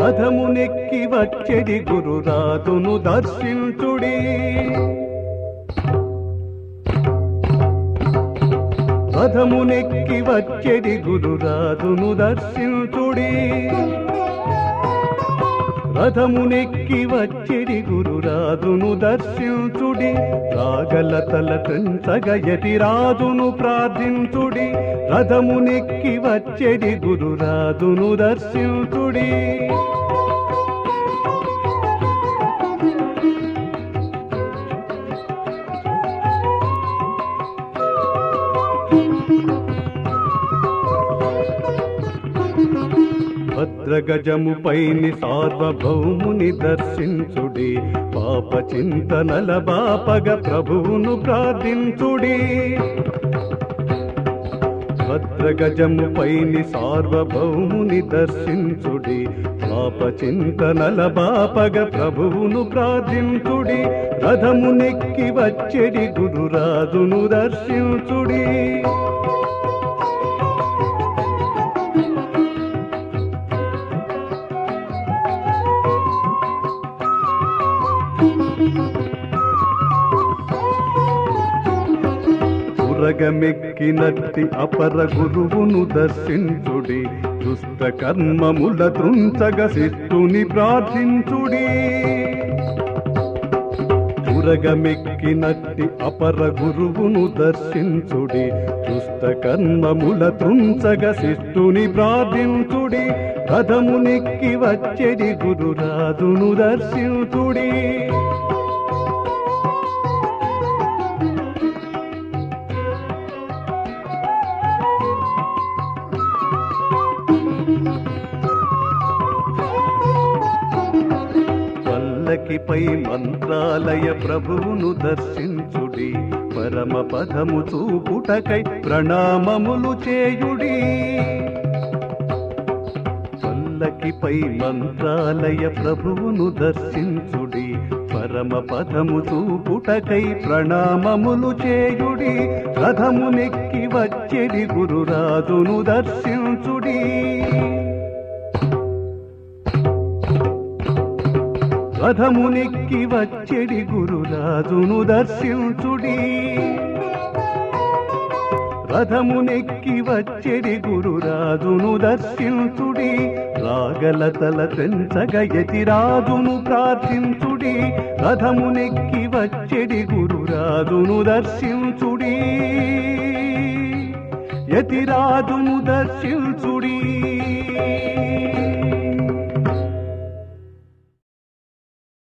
రథమునెక్కి వచ్చెడి గురురాజును దర్శించుడి రథమునెక్కి వచ్చెడి గురురాజును దర్శించుడి రథమునెక్కి వచ్చెడి గురురాజును దర్శించుడి రాగలతల తెంచగయతి రాజును ప్రార్థించుడి రథమునెక్కి వచ్చెడి గురురాజును దర్శించుడి భద్రగజముపైని సార్వభౌముని దర్శించుడి పాప చింతనల బాపగ ప్రభువును ప్రార్థించుడి భద్రగజముపైని సార్వభౌముని దర్శించుడి పాప చింతనల బాపగ ప్రభువును ప్రార్థించుడి రథమునెక్కి వచ్చెడి గురురాజును దర్శించుడి పురగమెక్కినట్టి అపర గురువును దర్శించుడి దుష్ట కర్మముల త్రుంచగ శిష్టుని ప్రార్థించుడి పురగమెక్కినట్టి అపర గురువును దర్శించుడి దుష్ట కర్మముల త్రుంచగ శిష్టుని ప్రార్థించుడి రథమునెక్కి వచ్చెడి గురురాజును దర్శించుడి పల్లకిపై మంత్రాలయ ప్రభువును దర్శించుడి పరమ పదము చూపుటకై ప్రణామములు చేయుడి పల్లకిపై మంత్రాలయ ప్రభువును దర్శించుడి పరమ పదము చూపుటకై ప్రణామములు చేయుడి రథమునెక్కి వచ్చెడి గురురాజును దర్శించుడి రథమునెక్కి వచ్చెడి గురురాజును దర్శించుడి రథమునెక్కి వచ్చెడి గురురాజును దర్శించుడి రాగలతల తెంచగయతి రాజును ప్రార్థించుడి రథమునెక్కి వచ్చెడి గురురాజును దర్శించుడి యతిరాజును దర్శించుడి